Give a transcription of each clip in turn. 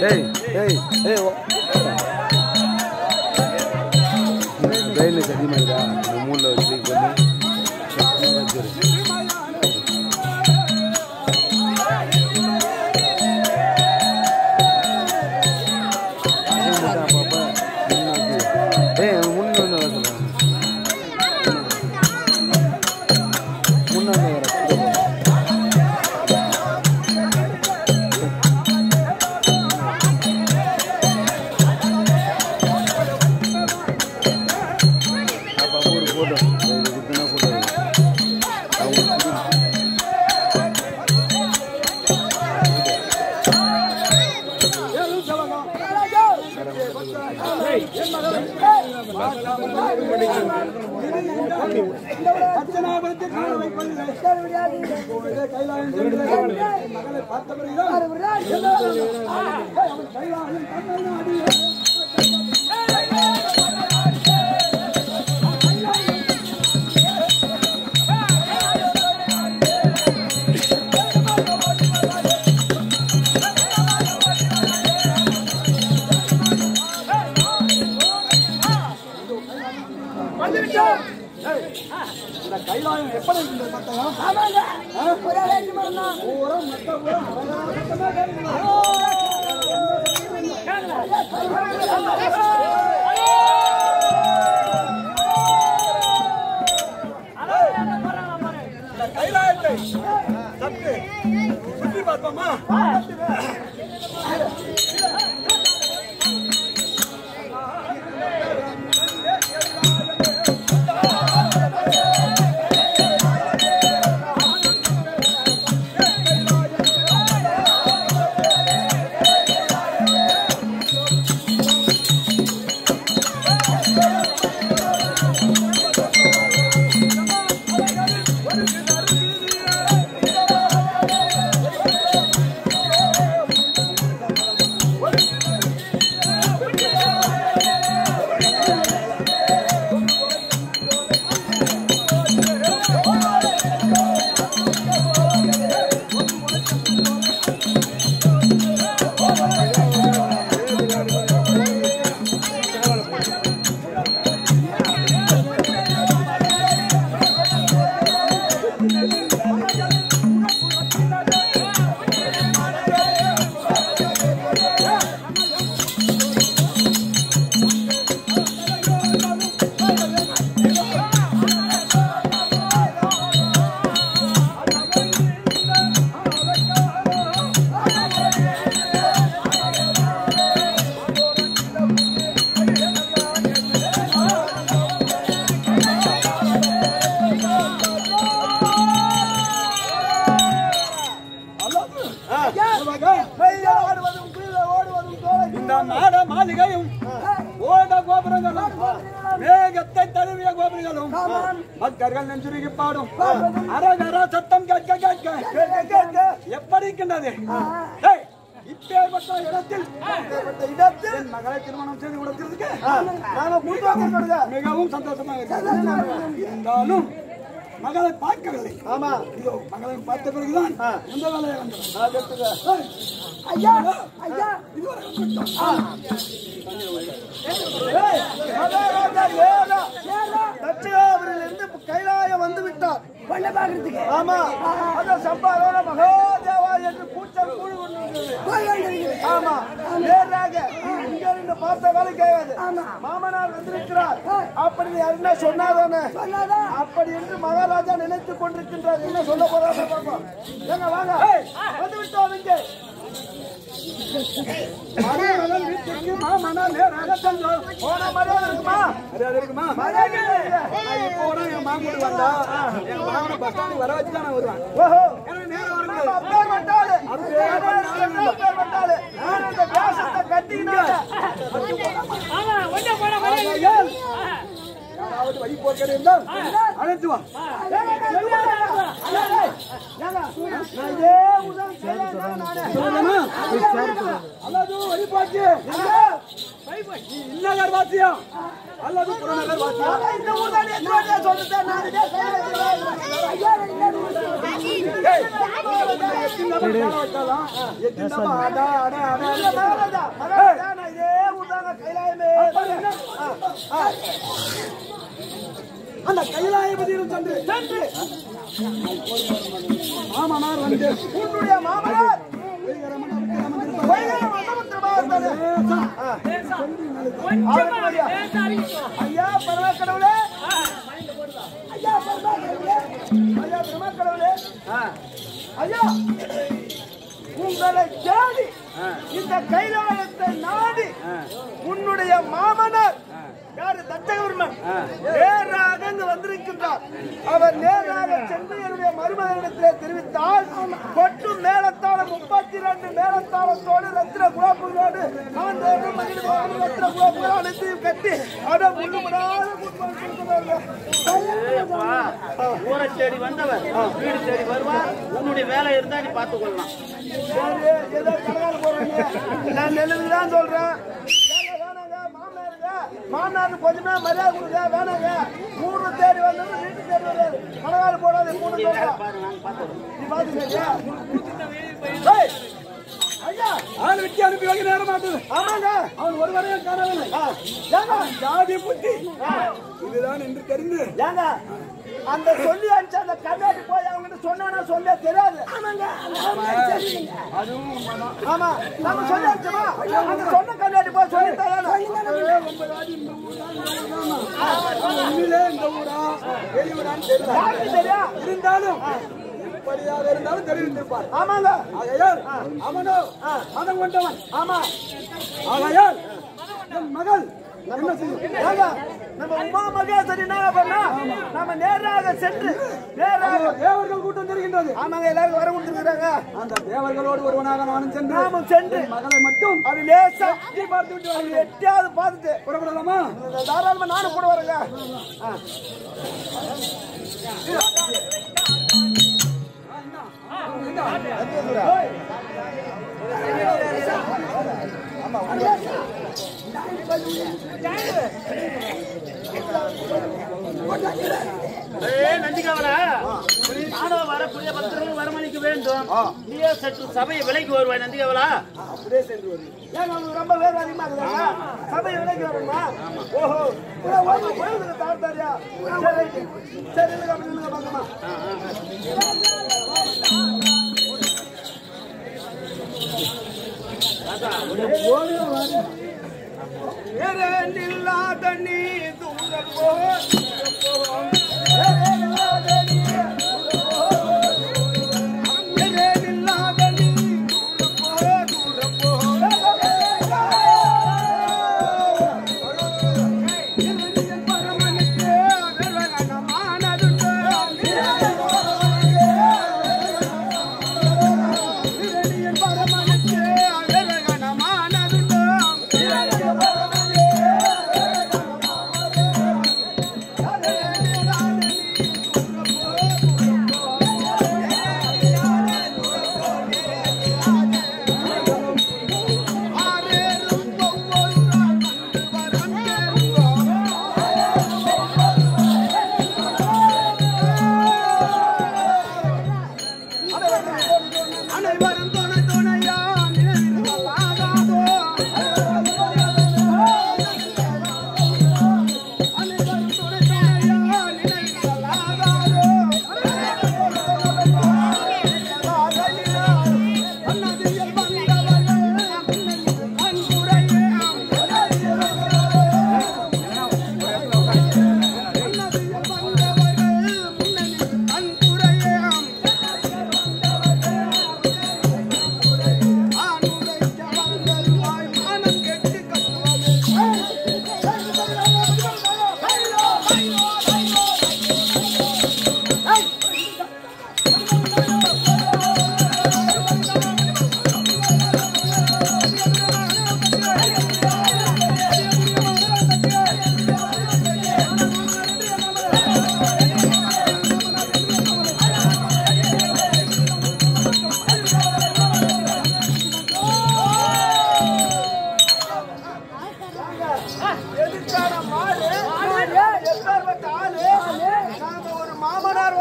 ஏய் ஏய் ஏய் ட்ரைனேஜ் அதிகமாகுதா இந்த மூணில் வச்சு பண்ணி சத்தமா வச்சிரு ஏய் முன்ன வந்து வர சொல்லுங்க முன்ன வந்து வர அப்போ ஒரு ஃபோட்டோ இதுக்குன்னா ஃபோட்டோ அவங்க கைலாயம் எப்படி இருந்தது பார்த்தா இந்த கைலாயத்தை சற்று சுற்றி பார்ப்போமா இந்த மாட மாளிகையும் ஓட கோபுரங்களும் மேகத்தை தழுவிய கோபுரங்களும் பக்தர்கள் நெஞ்சுருகி பாடும் அரகர சத்தம் கேட்க கேட்க எப்படி இருக்கின்றது ஏய், இப்பேற்பட்ட இடத்தில் இடத்தில் என் மகளை திருமணம் செய்து கொடுக்கிறதுக்கு மிகவும் சந்தோஷமாக இருக்கிறது இருந்தாலும் மகளை பார்க்கவில்லை ஆமா இதோ மகளை பார்த்த பிறகுதான் இந்த வேலையை வந்தது ஐயா ஐயா இதுவரை தட்சிகாபுரியிலிருந்து கைலாயம் வந்து விட்டார் பண்ண பாக்குறதுக்கு ஆமா அந்த சம்பாரோட மகாதேவா என்று கூச்சல் கூடி கொண்டிருக்கிறது ஆமா நேராக இங்க இருந்து பார்த்த வேலை கேட்காது மாமனார் வந்திருக்கிறார் அப்படி என்ன சொன்னாதானே அப்படி என்று மகாராஜா நினைத்துக் கொண்டிருக்கின்றார் என்ன சொல்ல போறாங்க பார்ப்போம் ஏங்க வாங்க வந்து விட்டோம் இங்கே மகள் வீட்டுக்கு மாமனா நேராக சென்றோம் போன மரியாதை இருக்குமா மரியாதை இருக்குமா மரியாதை இல்லை. நான் இப்போ கூட என் மாமூடி வந்தா என் மாமனை பஸ் ஸ்டாண்டுக்கு வர வச்சு தான் நான் வருவேன் ஓஹோ எனக்கு நேரம் வர நம்ம முடியாது அப்பேற்பட்டாளு. அப்பேற்பட்டாளு. நான் அந்த வேஷத்தை கட்டிக்கிட்டு ஆகையால், யாராவது வழி போக்கிறது இருந்தால் அழைத்து வா சொல்லணுமா? அல்லது வழிபாட்டு இல்லகர் வாத்தியம் அல்லது புறநகர் வாத்தியம் ஏய், எத்தனை எவ்வளவு வேலை வச்சாலும் எத்திண்டமா அடா அடா அடா இல்ல, மகாராஜா, மகாராஜா, நான் இதே ஊர்தாங்க கைலாயமே ஆ, அந்த கைலாயபதியிடம் சென்று சென்று மாமனார் வந்து உன்னுடைய மாமனார் வைகரமன் அவிக்கிரமன் இருப்பார். வைகை மண்டபத்திரமா இருந்தாரு. ஆ. அவருக்கு ஐயா. ஐயா பரவ கடவுளே ஐயா பரவ கடவுளே ஐயா பரவ கடவுளே ஐயா உங்களை தேடி இந்த கைலாயத்தை நாடி உன்னுடைய மாமனார் யாரு தச்சகவர்மன் நேராக இங்கு வந்திருக்கின்றார் அவர் நேராக சென்று என்னுடைய மருமகனிடத்திலே தெரிவித்தால் கொட்டும் மேலத்தாளம் முப்பத்தி ரெண்டு மேலத்தாளத்தோடு ரத்தின குழப்புகளோடு ஆண்டோடு மகிழ்வோடு ரத்தின குழப்புகள் அனைத்தையும் கட்டி அதை முள்ளுபடாத ஊரை தேடி வந்தவர் வீடு தேடி வருவார் உன்னுடைய வேலை இருந்தா நீ பார்த்துக் கொள்ளலாம் சரி, ஏதோ கடகால போறீங்க. நான் நெல்லுக்கு தான் சொல்றேன் ஏங்க வேணாங்க, மாமனாருங்க. மாமனாருக்கு கொஞ்சமே மரியாதை கொடுங்க, வேணாங்க. ஊர்ல தேடி வந்தவங்க வீட்டுக்கு தேடி வர்றாரு. கடகால போடாத, கூட சொல்றேன். நீ பாத்துக்கிறியா? ஏய், ஐயா, ஆள் வெட்டி அனுப்பி வைக்க நேரம் மாட்டது ஆமாங்க. அவன் ஒருவரையும் காணவில்லை ஆ, ஏங்க, ஜாதி புத்தி இதுதான் என்று தெரிந்து ஏங்க, அந்த சொல்லி அனுப்பிச்ச அந்த கண்ணாடி போய் அவங்க சொன்னா சொல்ல தெரியாது அதுவும் உண்மைதான். ஆமா நம்ம சொல்லி அனுப்பிச்சோமா அந்த சொன்ன கண்ணாடி போய் சொல்லி உண்மையிலே இந்த ஊரா வெளியூரான்னு தெரியல யாருக்கு தெரியும் இருந்தாலும் எப்படியாக இருந்தாலும் தெரிவித்திருப்பார் ஆமாங்க ஆகையால் அவனோ மதம் கொண்டவன் ஆமா ஆகையால் என் மகள் என்ன செய்யும் ஏங்க, நம்ம உமா மகேஸ்வரி என்ன பண்ணா நம்ம நேராக சென்று நேராக தேவர்கள் கூட்டம் தெரிகின்றது ஆமாங்க எல்லாரும் வர கொடுத்துருக்காங்க அந்த தேவர்களோடு ஒருவனாக நானும் சென்று நாமும் சென்று என் மகளை மட்டும் அப்படி லேசா எட்டி பார்த்து விட்டு அப்படி வருகிறேன். எட்டியாவது பார்த்துட்டு புறப்படலாமா தாராளமா நானும் கூட வரேங்க ஆ. ஏ நந்திகாவலா நானும் வரக்கூடிய பக்தர்கள் வரமளிக்க வேண்டும் நீயே சற்று சபையை விலைக்கு வருவாய் நந்திகாவலா ஏங்க உங்களுக்கு ரொம்ப வேறு அதிகமா இருக்குதாங்க சபை விலைக்கு வரணுமா ஓஹோ இதை ஓய்வு ஓய்வுக்கு தாழ்த்தாரியா சரி ரைட்டு. சரி இல்லைங்க அப்படி இல்லைங்க பார்க்கமா இல்லாத நீ தூரம் போ தூரம் போ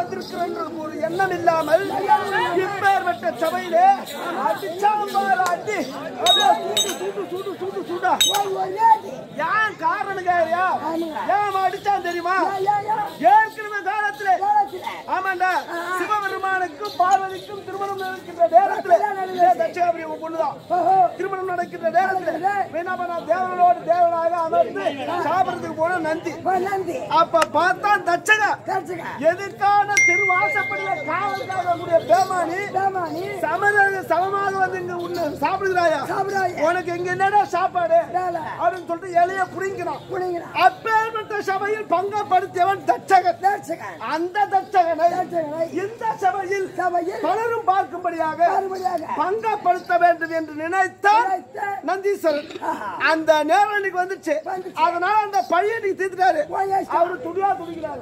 வந்திருக்கிற ஒரு எண்ணம் இல்லாமல் இப்பேற்பட்ட சபையிலே அடிச்சாம்பார் அடி அப்படியே சூடு சூடு சூடு சூடு சூடா ஏன் காரணம் கேரியா ஏன் அடிச்சான் தெரியுமா ஏற்கனவே காலத்துல ஆமாண்டா சிவபெருமானுக்கும் பார்வதிக்கும் திருமணம் நடக்கின்ற நேரத்துல தட்சிணாபுரி உன் பொண்ணுதான் திருமணம் நடக்கின்ற நேரத்துல என்ன பண்ணா தேவனோடு தேவனாக அமர்ந்து சாப்பிடறதுக்கு போன நந்தி அப்ப பார்த்தா தட்சக எதுக்கான திருவாசப்படியில காவலுக்காக கூடிய பேமானி சமதாக சமமாக வந்து இங்க உன்னை சாப்பிடுகிறாயா உனக்கு இங்க என்னடா சாப்பாடு அப்படின்னு சொல்லிட்டு இலைய புடிங்கிறான் அப்பேற்பட்ட சபையில் பங்கப்படுத்தியவன் தட்சகன் அந்த தட்சகனை இந்த சபையில் பலரும் பார்க்கும்படியாக பங்கப்படுத்த வேண்டும் என்று நினைத்தார் நந்தீஸ்வரன் அந்த நேரம் இன்னைக்கு வந்துச்சு அதனால அந்த பையனுக்கு தீர்த்துட்டாரு அவரு துடியா துடிக்கிறாரு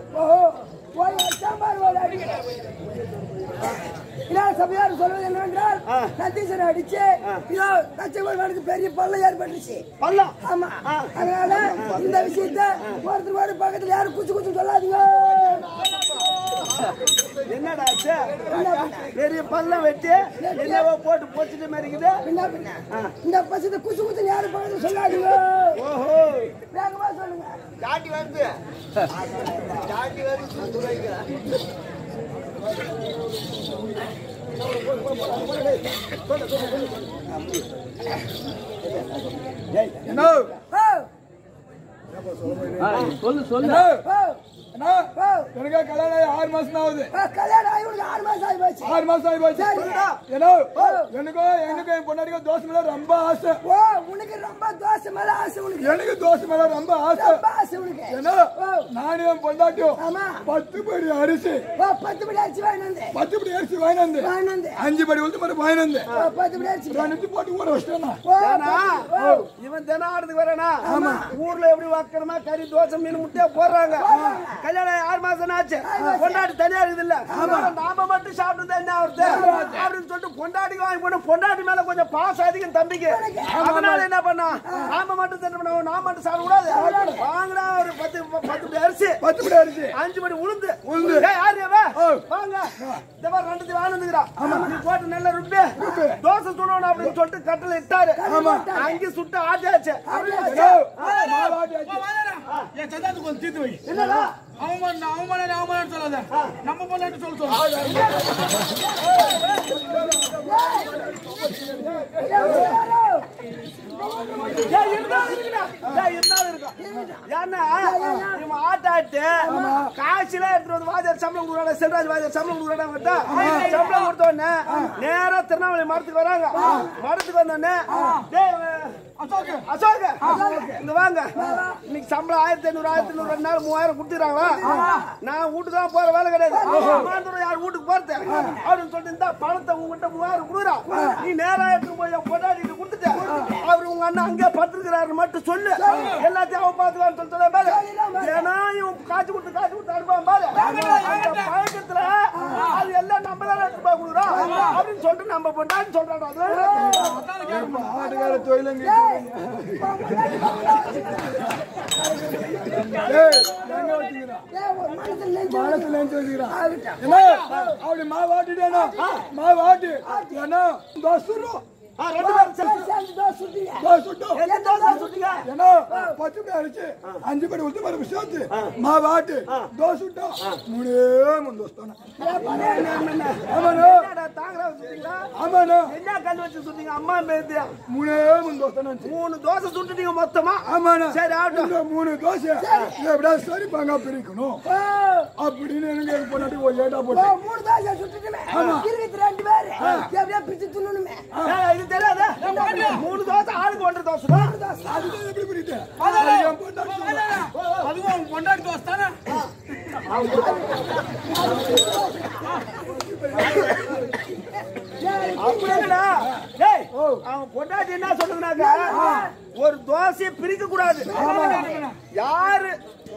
சபையார் சொல்வது என்னவென்றால் நந்தீசனை அடிச்சு இதோ தச்சகோளுக்கு பெரிய பல்ல ஏற்பட்டுச்சு பல்லம் ஆமா அதனால இந்த விஷயத்த ஒருத்தர் ஒரு பக்கத்துல யாரும் குச்சு குச்சு சொல்லாதீங்க என்னடா ஆச்சு? பெரிய பல்லம் வெட்டி என்னவோ போட்டு போச்சுட்டு மாதிரிக்குது பின்ன பின்ன இந்த பசத்தை குச்சு குச்சு யாரும் பக்கத்துல சொல்லாதீங்க ஓஹோ வேகமா சொல்லுங்க ஜாட்டி வருது ஜாட்டி வருது ஓ சொல்லு சொல்லு ஓ அண்ணா, ஓ எனக்கு கல்யாணம் ஆகி ஆறு மாசம் தான் ஆகுது ஓ, கல்யாணம் ஆகி உனக்கு ஆறு மாசம் ஆகி போச்சு ஆறு மாசம் ஆகி போச்சு சரி. ஏன்னா எனக்கும் எனக்கும் என் பொண்டாட்டிக்கும் தோசை மேல ரொம்ப ஆசை ஓ உனக்கு ரொம்ப தோசை மேல ஆசை உனக்கு எனக்கு தோசை மேல ரொம்ப ஆசை ரொம்ப ஆசை உனக்கு ஏன்னா ஓ நானும் என் பொண்டாட்டியும் ஆமா பத்து படி அரிசி ஓ பத்து படி அரிசி வாங்கிட்டு வந்து பத்து படி அரிசி வாங்கினந்து வாங்கிட்டு வந்து அஞ்சு படி வந்து மட்டும் வாங்கினந்து ஓ பத்து படி அரிசி நினைச்சு போட்டு ஊற வச்சிட்டேன் ஓ ஓ இவன் தினம் ஆடுறதுக்கு வரேனா ஊர்ல எப்படி வைக்கிறமா கறி தோசை மீன் முட்டையா போடுறாங்க கல்யாணம் ஆகி ஆறு மாசம் ஆச்சு பொண்டாட்டி தனியா இருக்குது இல்ல நாம மட்டும் சாப்பிட்டு என்ன ஆகுது அப்படின்னு சொல்லிட்டு பொண்டாட்டிக்கு வாங்கி போட்டு பொண்டாட்டி மேல கொஞ்சம் பாசம் அதிகம் தம்பிக்கு அதனால என்ன பண்ணா நாம மட்டும் தின்னு பண்ண நான் மட்டும் சாப்பிட கூடாது வாங்கினா ஒரு பத்து பத்து படி அரிசி பத்து படி அரிசி அஞ்சு படி உளுந்து உளுந்து யாரு இவன்? வாங்க இந்த மாதிரி ரெண்டு வாங்கினுங்கிறான் நீ போட்டு நல்லா ருப்பி தோசை சுடணும் அப்படின்னு சொல்லிட்டு கட்டில இட்டாரு அங்கே சுட்டு ஆட்டியாச்சு என் சந்தானத்துக்கு கொஞ்சம் தீர்த்து வை என்னடா அவமானம் அவமானம் அவமானம் சொல்லாத நம்ம பொண்ணாட்டு சொல்ல சொல்லு ஏய், இருந்தாலும் இருக்குடா. ஏய், இருந்தாலும் இருக்கும். ஏன்னா, இவன் ஆட்டாட்டு, காசுலாம் எடுத்துட்டு வந்து வாத்தியார் சம்பளம் கொடுக்குறாங்க, செல்வராஜ் வாத்தியார் சம்பளம் கொடுக்குறாங்க அவன்கிட்ட. சம்பளம் கொடுத்த உடனே, நேரா திருவண்ணாமலை மரத்துக்கு வராங்க மரத்துக்கு வந்த உடனே, டேய், அசோக், இங்க வாங்க இன்னைக்கு சம்பளம் ஆயிரத்தி ஐநூறு ஆயிரத்தி ஐநூறு ரெண்டு நாள் மூவாயிரம் கொடுத்துறாங்களா நான் வீட்டுக்கு தான் போற வேலை கிடையாது அம்மாந்தூரம் யார் வீட்டுக்கு போறது அப்படின்னு சொல்லிட்டு இந்த பணத்தை உங்ககிட்ட மூவாயிரம் கொடுக்குறான் நீ நேரா எடுத்து போய் கொண்டாடிட்டு கொடுத்துட்ட அவர் உங்க அண்ணன் அங்கே படுத்துருக்கிறாரு மட்டும் சொல்லு எல்லாத்தையும் அவன் பாத்துக்கான்னு சொல்லிட்டு சொல்ல பாரு ஏன்னா இவன் காய்ச்சி கொடுத்து காய்ச்சி கொடுத்து அனுப்பான் பாரு அந்த பழக்கத்துல அது எல்லாம் நம்ம தான் எடுத்து போய் கொடுக்குறோம் அப்படின்னு சொல்லிட்டு நம்ம பொண்டான்னு சொல்றாங்க அது ஆட்டுக்கார தொழிலுங்க அப்படி மாவாட்டிட்டேனா மாவாட்டி ஏன்னா தோசை சுடுறோம் ரெண்டு பேரும் சேர்த்து தோசை சுட்டோம் ஏன்னா பத்து பேர் அடிச்சு அஞ்சு பேர் ஊத்து மறுபடியும் சேர்த்து மாவாட்டு தோசை சுட்டோம் மூணே மூணு தோசை தானே ஆமாண்ணா ஆமாண்ணா என்ன கல் வச்சு சுத்தீங்க அம்மா பேத்தியா மூணே மூணு தோசை தானே மூணு தோசை சுட்டுட்டீங்க மொத்தமா ஆமாண்ணா சரி, ஆகட்டும். இந்த மூணு தோசை இதை எப்படியா சரி பாங்க பிரிக்கணும் அப்படின்னு எனக்கு எனக்கு பொண்ணாட்டி ஒரு ஏட்டா போட்டு மூணு தோசை சுட்டுட்டுமே இருபத்தி ரெண்டு பேரு எப்படியா பிரிச்சு துண்ணுமே ஏய், இது தெரியாத மூணு தோசை ஆளுக்கு ஒன்றரை தோசை தான். அதுக்கு எப்படி பிரித்தேன் என் பொண்டாட்டி சொல்றா. அதுவும் அவங்க பொண்டாட்டி தோசை தானே அப்படி இல்லடா. டேய், அவன் பொண்டாட்டி என்ன சொல்லுதுனாக்கா ஒரு தோசையை பிரிக்க கூடாது யாரு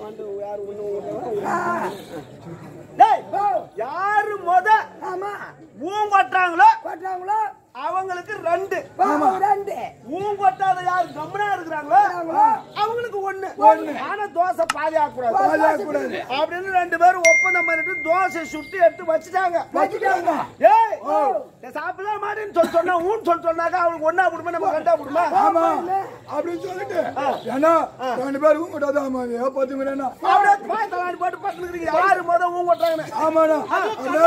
டேய், யாரு முத ஆமா ஊங்கொட்டாங்களோ கொட்டாங்களோ அவங்களுக்கு ரெண்டு ஆமா ரெண்டு ஊங்கொட்டாத யாரு கம்முனா இருக்கிறாங்களோ அவங்களுக்கு ஒண்ணு ஆனா தோசை பாதி ஆகக்கூடாது பாதி ஆகக்கூடாது. அப்படின்னு ரெண்டு பேரும் ஒப்பந்தம் பண்ணிட்டு தோசை சுட்டு எடுத்து வச்சுட்டாங்க வச்சுட்டாங்க. ஏய் நான் சாப்பிட மாட்டேன்னு சொல்லி சொன்னா ஊன்னு சொல்லி சொன்னாக்கா அவங்களுக்கு ஒண்ணா விடுமா நம்ம கண்டா விடுமா ஆமா அப்படின்னு சொல்லிட்டு ஏன்னா ரெண்டு பேருக்கும் கூட்டாது ஆமா ஏன் பத்து மணி அப்படியே பாய் தலாடி போட்டு பட்டுனுக்கிறீங்க யாரு முத ஊன் கொட்டுறாங்கன்னு ஆமாண்ணா அண்ணா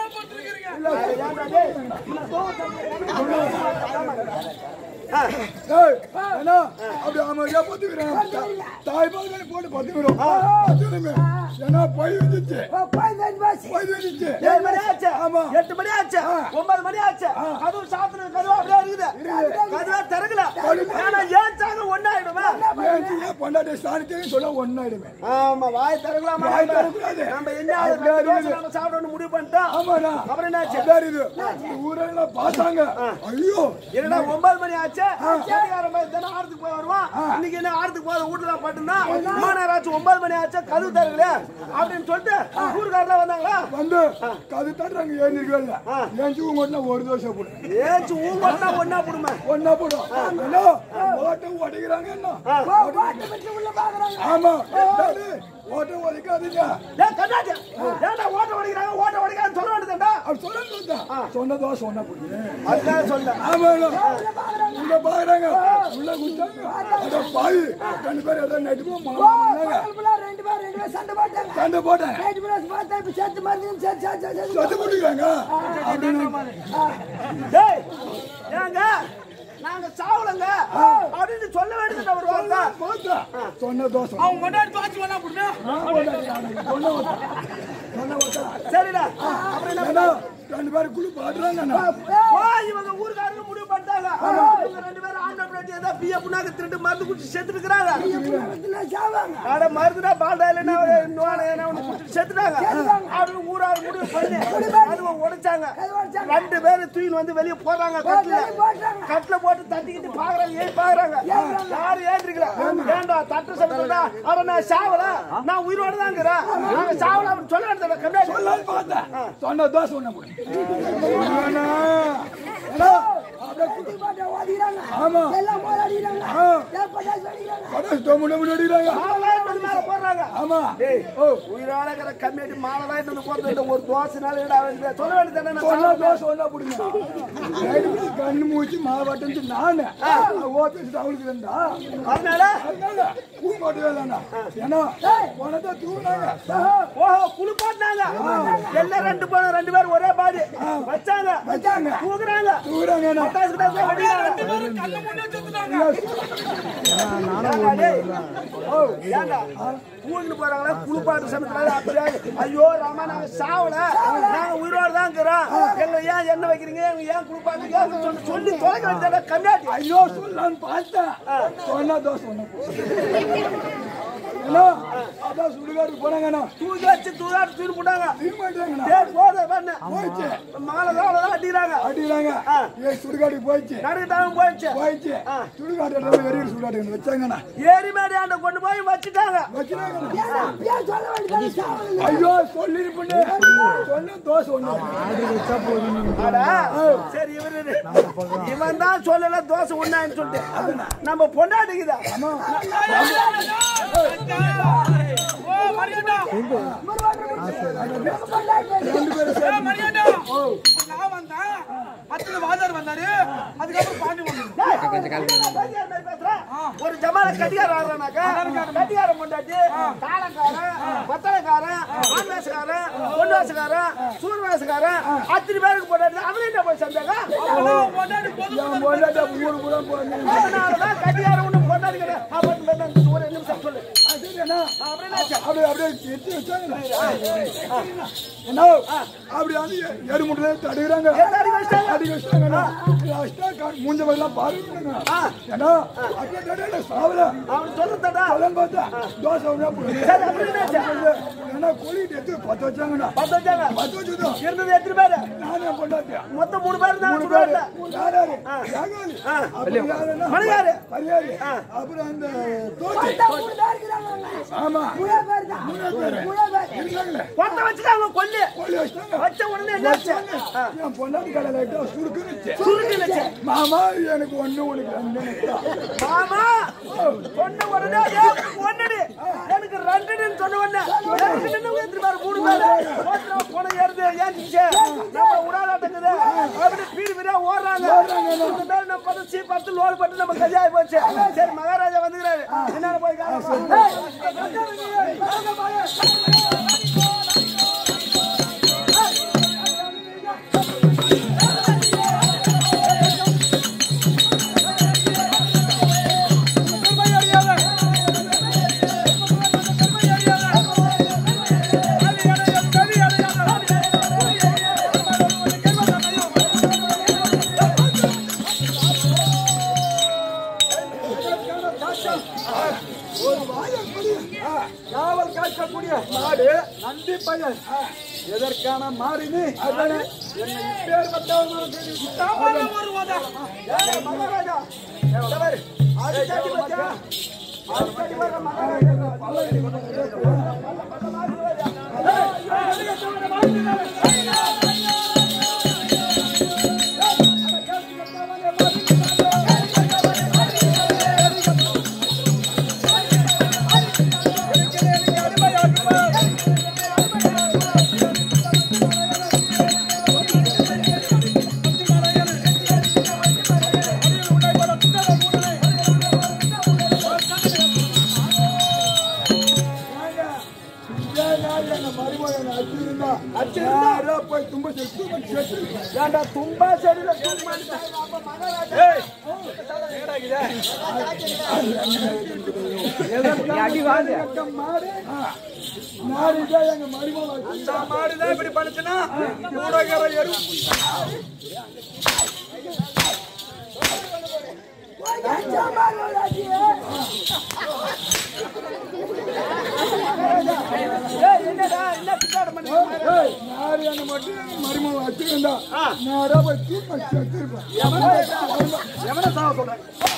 ஏய், அண்ணா, அப்படி அமைதியா பத்துக்கிறேன். தாய் பால் கறி போட்டு பத்துக்கிறோம். பத்துக்கிறோமே. ஏன்னா பொய் வந்துச்சு. பொய் வந்துச்சு. ஏழு மணி ஆச்சு ஆமா. எட்டு மணி ஆச்சு ஒன்பது மணி ஆச்சு கதவு சாத்தின கதவு அப்படியே இருக்குது கதவை திறக்கல ஏன்னா ஏச்சாங்க ஒன்னாயிடுமா ஏன் சின்ன பொண்டாட்டி ஸ்தானத்தையும் சொல்ல ஒண்ணாயிடுமே. ஆமா வாய் திறக்கலாமா வாய் திறக்கக்கூடாது. நம்ம என்ன அப்படியே தோசை இருக்குது. நம்ம சாப்பிடணும்னு முடிவு பண்ணிட்டோம் ஆமாண்ணா. அப்புறம் என்னாச்சு அப்படியே இருக்குது. இந்த ஊரெல்லாம் பார்த்தாங்க. ஐயோ என்னடா ஒன்பது மணி ஆச்சு சேட்டிக்காரன் பையன் தினம் ஆறதுக்கு போய் வருவான் இன்னைக்கு என்ன ஆறதுக்கு போய் வீட்டுல பட்டுனா மாநகராட்சி ஒன்பது மணி ஆச்சு கதவு தரல அப்படின்னு சொல்லிட்டு ஊருக்காரலாம் வந்தாங்களா வந்து கது தட்டுறாங்க ஏந்திருக்கவே இல்லை ஏஞ்சி உங்கள்கிட்ட ஒரு தோசை போடு ஏச்சு ஊங்கொட்டா ஒன்னா போடுமா ஒன்னா போடும் என்ன ஓட்ட உடைக்கிறாங்க என்ன ஆமா என்னது? ஓட்ட உடைக்காதீங்க ஏன் கண்ணாடி ஏன்டா ஓட்ட உடைக்கிறாங்க ஓட்ட உடைக்கிறான்னு சொல்ல வேண்டியதுடா அப்படி சொல்ல சொன்னா சொன்ன தோசை ஒன்னா போடுங்க அதுதான் சொல்ல ஆமா உங்க பாக்குறாங்க உள்ள குத்தாங்க அட பாய் ரெண்டு பேரும் ஏதோ நடிப்பு மாமாங்க சண்டை போட்டாங்க சத்து போட்டுக்கிறாங்க அப்படின்னு டேய் ஏங்க நாங்க சாவலங்க அப்படின்னு சொல்ல வேண்டியது ஒரு வார்த்தை பார்த்தா சொன்ன தோசை அவன் கொண்டாடி பாத்து வேணா அப்படின்னா சொன்ன ஓட்டா சொன்ன ஓட்டா சரிடா அப்புறம் என்ன ஏன்னா, ரெண்டு பேரும் குழு பாடுறாங்க ஓ, இவங்க ஊருக்காரங்க முடிவு பண்ணிட்டாங்க இவங்க ரெண்டு பேரும் ஆண்டா பிளேட் ஏதோ பிய புண்ணாக்கு திருட்டு மருந்து குடிச்சு செத்துட்டு இருக்கிறாங்க அட மருந்துனா பால்டா இல்லைன்னா நோன என்ன ஒண்ணு குடிச்சு செத்துட்டாங்க அப்படின்னு ஊரார் முடிவு பண்ணி அதுவும் உடைச்சாங்க ரெண்டு பேரும் தூயில் வந்து வெளியே போறாங்க கட்டில கட்டில போட்டு தட்டிக்கிட்டு பாக்குறாங்க ஏன் பாக்குறாங்க யாரும் ஏந்திரிக்கல ஏண்டா தட்டு சமைச்சா அட நான் சாவல நான் உயிரோட தான் இருக்கிறேன் நாங்க சாவல அப்படின்னு சொல்ல வேண்டியது கம்மியா சொல்லலாம்னு பார்த்தேன் சொன்ன தோசை ஒண்ணு போடு ஏன்னா, ஏன்னா, அப்படியே குத்து- ஆமா ஆ. கடைசி தொம்முன்னு முன்னாடிறாங்க. மேல போடுறாங்க ஆமா டேய், உயிரோட இருக்கிற கம்மியாட்டி மாலை தான் எடுத்து போட்டு இந்த ஒரு தோசைனால என்னடா வந்து சொல்ல வேண்டியது என்ன சொன்ன தோசை ஒண்ணா போடுங்க. நைட்டு போய் கண்ணு மூச்சு மாவாட்டம் நானு ஓபிஸ் அவளுக்கு இருந்தா அதனால அதனால பூ மாட்டவே இல்லைண்ணா ஏன்னா உனதான் தூங்கினாங்க ஓஹோ குளிப்பாட்டினாங்க எல்லாம் ரெண்டு பேரும் ரெண்டு பேரும் ஒரே பாடி வச்சாங்க வச்சாங்க. தூக்குறாங்க தூங்குறாங்கண்ணா பட்டாசு கிட்டாசு வெடிக்கிறாங்க. கண்ணு முன்னே செத்துட்டாங்க ஏண்டா டேய்? ஓ, ஏண்டா? ஊருக்கு போறாங்களா குளிப்பாட்டு சமயத்துல அப்படியே ஐயோ ராமா நாங்க சாவல நாங்க உயிரோட தான் இருக்கிறோம் எங்களை ஏன் என்ன வைக்கிறீங்க எங்க ஏன் குளிப்பாட்டு ஏன் சொல்லி சொல்லி தொலைக்க வேண்டியதா கம்மியாட்டி ஐயோ சொல்லலான்னு பார்த்தேன் சொன்ன தோசை ஒண்ணு அண்ணா அதான் சுடுகாட்டுக்கு போனாங்கண்ணா தூக்கி வச்சு தூக்காட்டு தூக்கி போட்டாங்க தீர்வு மாட்டாங்கண்ணா ஏய், போதும் பண்ணு போயிடுச்சு மாலை தான் அடிக்கிறாங்க அடிக்கிறாங்க ஏ சுடுகாட்டுக்கு போயிடுச்சு நடுக்கிட்டாங்க போயிடுச்சு போயிடுச்சு சுடுகாட்டு வெறியில் சுடுகாட்டுக்கு வச்சாங்கண்ணா ஏரி மேடி ஆண்ட கொண்டு போய் வச்சுட்டாங்க வச்சுட்டாங்கண்ணா ஐயோ சொல்லிருப்பண்ணே சொன்ன தோசை ஒண்ணு அட, சரி இவரு இவன் தான் சொல்லல தோசை உண்ணான்னு சொல்லிட்டு நம்ம பொண்டாட்டிக்குதா ஓ மரியாதா ரெண்டு பேரும் ஏ மரியாதா நான் வந்தேன் பத்துல வாதார் வந்தாரு அதுக்கப்புறம் பாண்டி வந்தாரு ஒரு ஜமால கட்டிக்காரன் ஆடுறானாக்கா கட்டிக்காரன் பொண்டாட்டி தாளக்காரன் பத்தளக்காரன் ஆண்வாசக்காரன் பொன்வாசக்காரன் சூர்வாசக்காரன் அத்தனை பேருக்கு பொண்டாட்டி அவன் என்ன போய் சேர்ந்தாங்க அப்பெல்லாம் கொண்டாடி பொது என் பொண்டாட்டி ஊரு கூட போனேன் அதனாலதான் கட்டிக்காரன் ஒண்ணு பொண்டாட்டி கிடையாது அப்படி வேண்டாம் ஒரு நிமிஷம் சொல்லு அண்ணா அப்புறம் என்னாச்சு? அப்படியே அப்படியே எடுத்து வச்சாங்கண்ணா என்ன அப்படி வந்து எருமுட்டை தடுக்கிறாங்க எந்த அடி வச்சிட்டாங்க? அடி வச்சிட்டாங்கண்ணா லாஸ்டா கா- மூஞ்ச வயலாம் பாருங்க ஏன்னா அப்படியே தடையில சாவல அவன் சொல்றதடா அதன் பார்த்தா தோசை ஒண்ணா போடுது சரி அப்புறம் என்னாச்சு? ஏன்னா கோழிட்டு எடுத்து பத்து வச்சாங்கண்ணா பத்து வச்சாங்க பத்து வச்சுதான் இருந்தது எத்தனை பேரு நானே பொண்டாட்டியா மொத்தம் மூணு பேர் தான் மூணு பேரு சுடுகாட்டுல. யாராரு யாகாலி அப்புறம் யாருன்னா மணியாரு. மணியாரு அப்புறம் அந்த தோச்சி ஆமா மூணு பேரு இருக்காங்களே கொட்டை வச்சுட்டாங்க கொல்லு கோழி வச்சிட்டாங்க வச்ச உடனே என்னாச்சு என் பொண்டாட்டி கடையில லைட்டா சுருக்குனுச்சு சுருக்குனுச்சு. மாமா எனக்கு ஒண்ணு உனக்கு ரெண்டு மாமா சொன்ன உடனே ஏய், ஒண்ணுடி எனக்கு ரெண்டுன்னு சொன்ன உடனே எனக்கு நின்னு எடுத்துட்டு பாரு மூணு பேரு ஓட்டுறா, போன ஏறுது ஏறிச்சு நம்ம உடாலாட்டங்குது அப்படி பீடி பீடியா ஓடுறாங்க இந்த மேல நம்ம பத்து சீ பத்து லோடு பட்டு நம்ம கல்யாணம் போச்சு சரி மகாராஜா வந்துக்கிறாரு என்ன போய் காணோம். ஏய், காவல் காக்கக்கூடிய மாடு நந்தி பையன் எதற்கான மாறினு என்னை இப்பேற்பட்டவர்கள் ஏய், மகாராஜா இந்த பாரு, ஆடி சாட்டி வச்சா ஆடி சாட்டி வர மகாராஜா போய் தும்ப சேர்த்து ஏன்டா தும்பா செடியில தூக்கு மாட்டிட்டேன். அப்ப மகாராஜா மாடு மாடுதான் எங்க மருமகள் மாடுதான் இப்படி பண்ணுச்சுன்னா ஊடகர எரு ஏய், என்னடா என்ன பிச்சாடு பண்ணி ஏய், யாரு என்ன மட்டும் எங்க மருமகள் வச்சிருந்தா நேரா போய் தூக்க சேர்த்திருப்பேன் எவன சாவ சொல்ற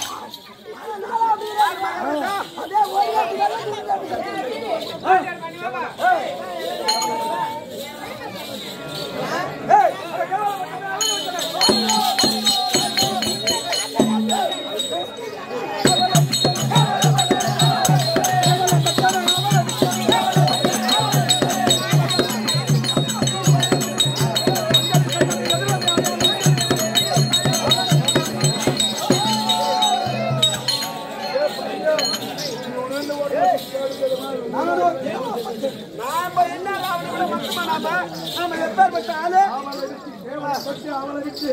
நாம என்ன அவனை விட மொத்தமா நாம நாம எப்பேற்பட்ட ஆளு அவளை விட்டு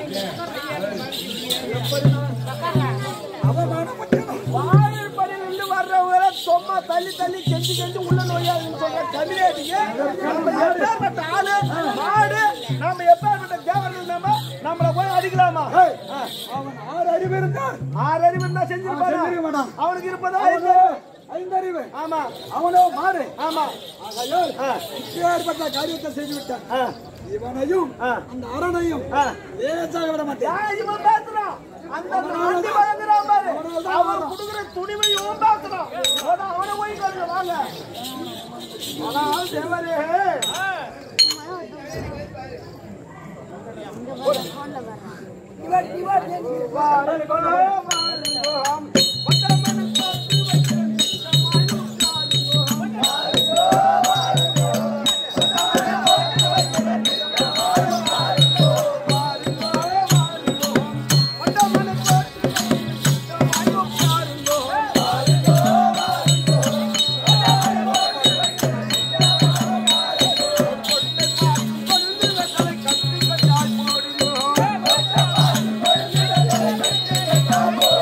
வாழைப்படியில் இருந்து வர்றவங்க சும்மா தள்ளி தள்ளி கெஞ்சி கெஞ்சி உள்ள நோயாதுன்னு சொல்ற தமிழேட்டிங்க நம்ம எப்பேற்பட்ட ஆளு மாடு நம்ம எப்பேற்பட்ட தேவர்கள் நம்ம நம்மள போய் அடிக்கலாமா அவன் ஆறு அறிவு இருந்தான் ஆறு அறிவு இருந்தா செஞ்சிருப்பானா செஞ்சிருக்க மாட்டான். அவனுக்கு இருப்பதா அவனோ ஐந்தறிவு ஆமா அவனோ மாறு ஆமா ஆகையால் இப்பேற்பட்ட காரியத்தை செய்து விட்டான் ஆ. இவனையும் ஆ. அந்த அரணையும் ஆ. லேசாக விட மாட்டேன் யார் இவன் பேசுறான் அந்த நாட்டி வழங்குறான் பாரு அவர் கொடுக்குற துணிவை இவன் பேசுறான் அதான் அவனை போய் கேளுங்க, வாங்க ஆனால் தேவரே ஆ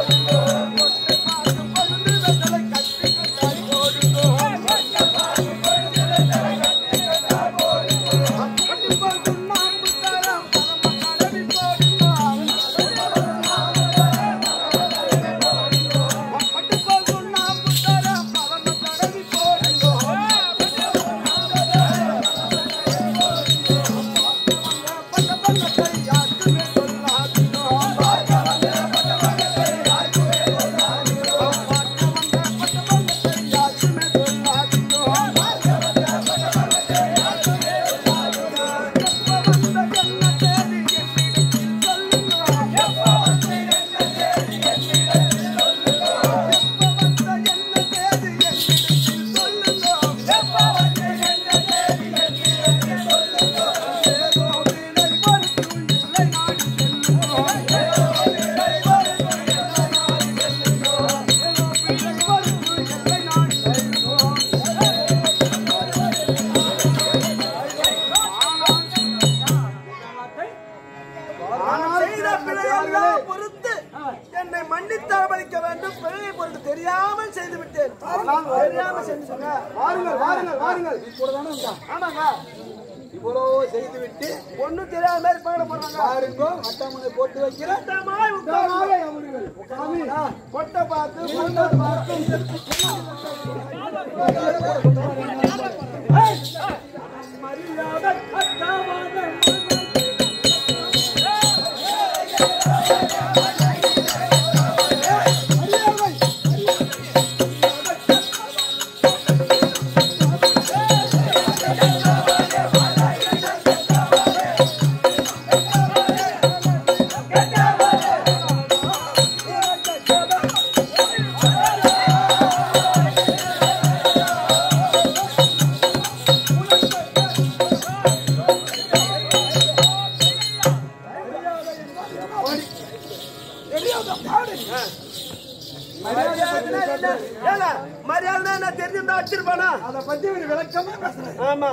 ஆமாங்க வாருங்கள் வாருங்கள் வாருங்கள் இப்பொழுதானே இருந்தா ஆமாங்க இவ்வளவு செய்து விட்டு ஒண்ணும் தெரியாத மாதிரி பாட போறாங்க பாருங்கோ அட்டமனை போட்டு வைக்கிற சுத்தமாய் உட்காருங்க. சுத்தமாக அமருங்கள். உட்காருங்க. கொட்டை பார்த்து கொட்டை பார்த்து மரியாதை கட்டமாக மரியாதைனா என்ன? ஏங்க, மரியாதைனா என்ன தெரிஞ்சிருந்தா அடிச்சிருப்பானா அதை பத்தி ஒரு விளக்கமா பேசுறேன் ஆமா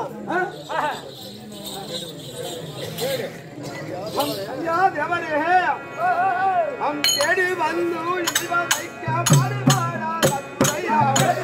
हम याद हमारे हैं हम तेरी बंधु जीवा क्या मार मारा लत्तैया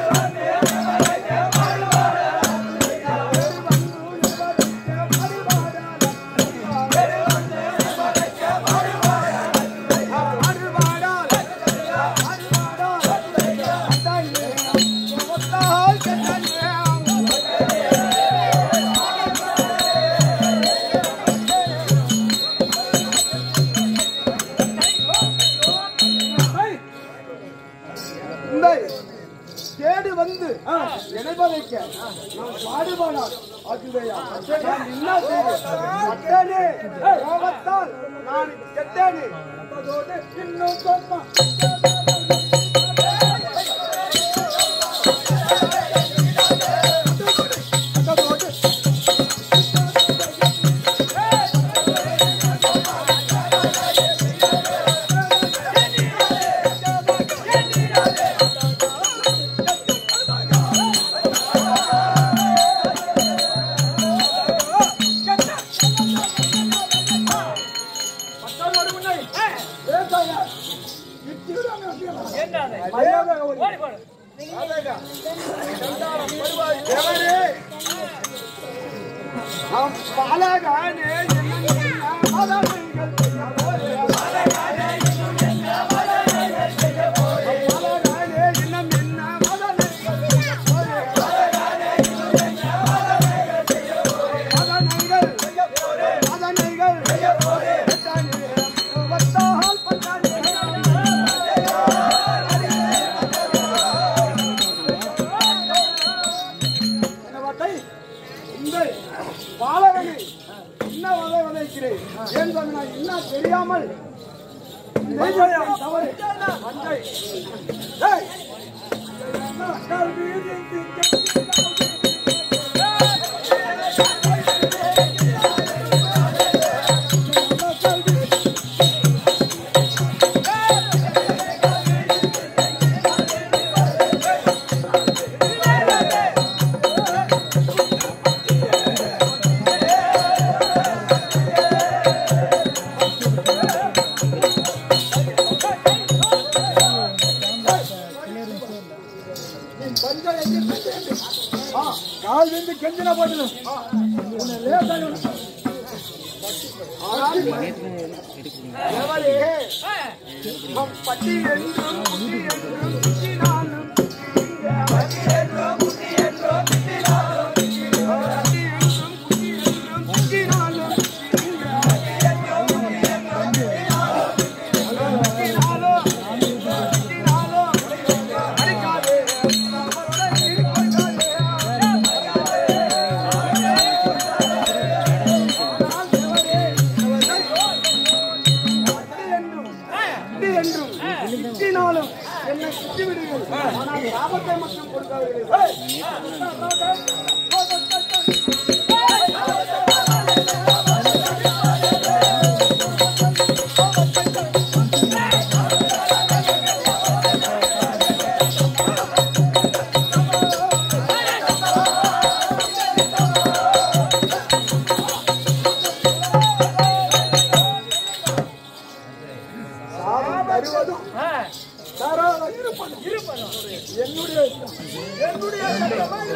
உண்டை தேடி வந்து நினைப்பதைக்க நான் பாடுபாடால் ஆக்குதையா நான் என்ன செய்வேன் அட்டனே கோபத்தால் நான் கெட்டேனே அதோடு இன்னும் சொன்னா தேவரே हम पाला गाने माला நீங்கள் செய்ய போறே பாலா गाने இன்னும் என்ன மாலா நீங்கள் செய்ய போறே பாலா गाने இன்னும் என்ன மாலா நீங்கள் செய்ய போறே பாலா गाने இன்னும் என்ன மாலா நீங்கள் செய்ய போறே மாலா நீங்கள் செய்ய போறே மாலா நீங்கள் செய்ய போறே பட்டானே வத்தால் பட்டானே என்னவாட்டை இந்த பாலகனை என்ன வதை வதைக்கிறேன் ஏன் சொன்ன நான் என்ன தெரியாமல் செய்தேன் தவறு மஞ்சை ஏய்! பஞ்சம் எங்கே சென்று? ஆ, கால் வந்து கெஞ்சின போதிலும் உன்னை லேசாக தேவரே हम पति என்றும் புத்தி என்றும் புத்தினாலும் பதி என்றும் புத்தி என்றும் புத்தினாலும் பதி என்றும் புத்தி என்றும் புத்தினாலும் பதி என்றும் புத்தி என்றும் புத்தினாலும் புத்தினாலும் அடிக்காதே அவருடன் இருக்காதே இது என்றும் திட்டினாலும் என்னை சுற்றி விடுங்கள் ஆனால் லாபத்தை மட்டும் கொடுக்காதீர்கள் சாபம் தருவதும் தராத இருப்பதும் என்னுடைய இஷ்டம். என்னுடைய சட்டமா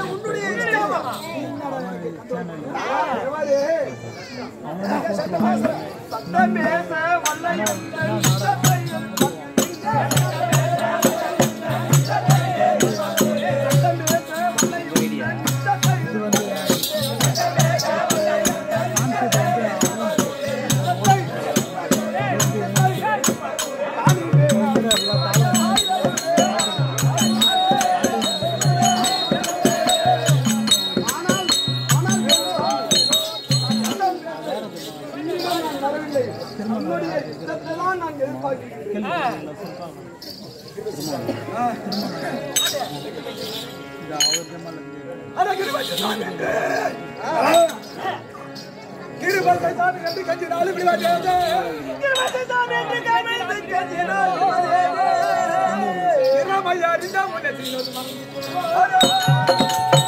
சத்தம் பேச வல்லையும் சத்தையில் சத்தம் பேச வல்லையும் சத்தையில் உன்னுடைய யுத்தத்தை தான் நான் எதிர்பார்க்கிறேன் அட கிருபத்தை தான் என்று. கிருபத்தை தான் என்று கஞ்சினால் இப்படி வாஜாதே. கிருபையா அறிந்த உன்னை செய்வது மறந்து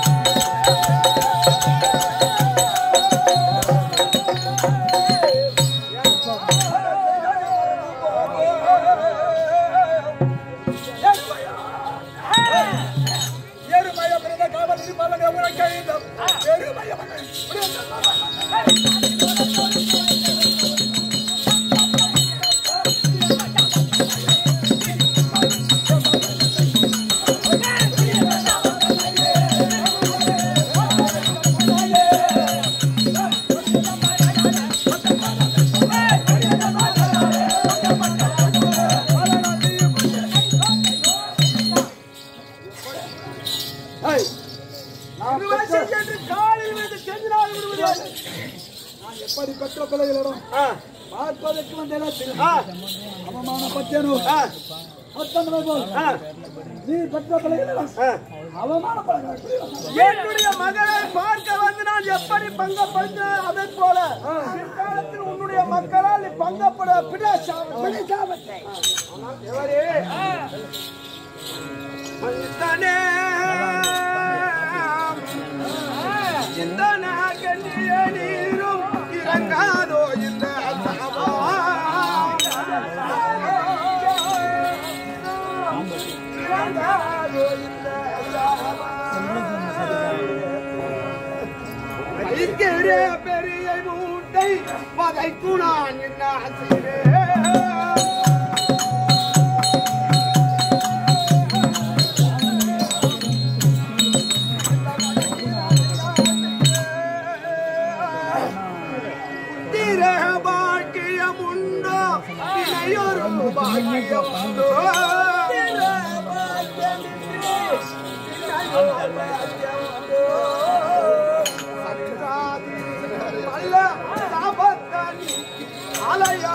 எருமைய பிறந்த காவல் இருப்பவங்க உனக்கு ஐந்தம். எருமைய காலில் விழுந்து செஞ்சினால் விடுவது நான் எப்படி பெற்ற பிள்ளைகளிடம் பார்ப்பதற்கு வந்தேன் அவமானப்பட்டேனோ அத்தனை போல் நீ பெற்ற பிள்ளைகளிடம் அவமானப்படுகிறார் என்னுடைய மகளை பார்க்க வந்து நான் எப்படி பங்கப்படுத்தினேன் அதை போல பிற்காலத்தில் உன்னுடைய மக்களால் நீ பங்கப்பட பிடிச்சாவத்தை இந்த நாகனிய நீரும் இறங்காதோ இந்த இறங்காதோ இந்த வைக்கிற பெரிய மூட்டை வதைக்குணான் என்ன திர பாக்கியமுண்டோ இணையொரு பாக்கியமுண்டோ திர பாக்கியமின்றி இணையொரு பாக்கியமுண்டோ சற்றாதி அல்ல சாபத்தானி அலையா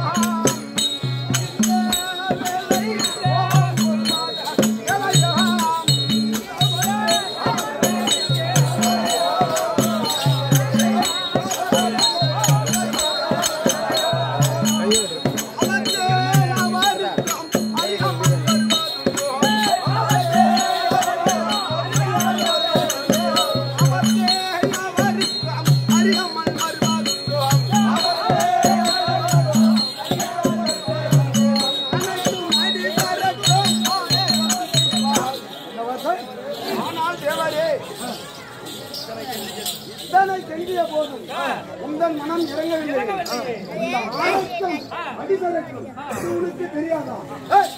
ஆனால் தேவரே இத்தனை கெஞ்சிய போதும் உங்கள் மனம் இறங்கவில்லை இந்த ஆழத்தம் அடிதலுக்கும் இது உனக்கு தெரியாதா ஏய்,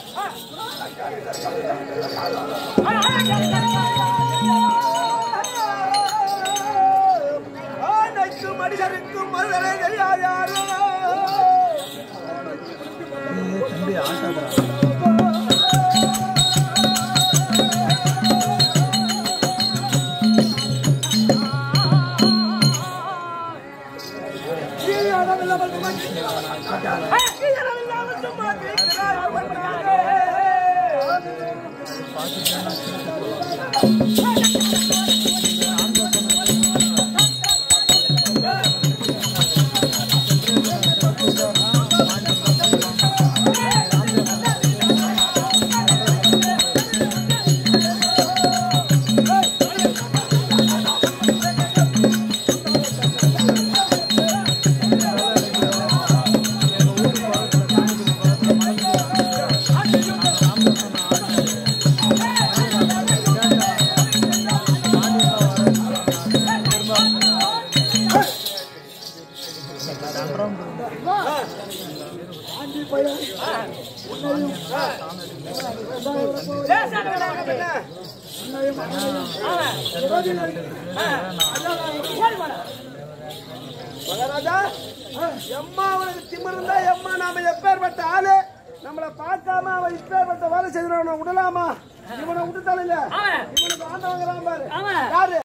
ஆணைக்கும் மனிதருக்கும் மறுதலை தெரியாது யாரோ ஆ ஆண்டி பையன் உன்னையும் உன்னையும் மகாராஜா எம்மா அவனுக்கு திமிர் இருந்தா எம்மா நாம எப்பேற்பட்ட ஆளு நம்மளை பார்க்காம அவன் இப்பேற்பட்ட வேலை செய்யறவனை விடலாமா இவனை விட்டுட்டாலுங்க இவனுக்கு ஆண்டவங்கிறான் பாரு யாரு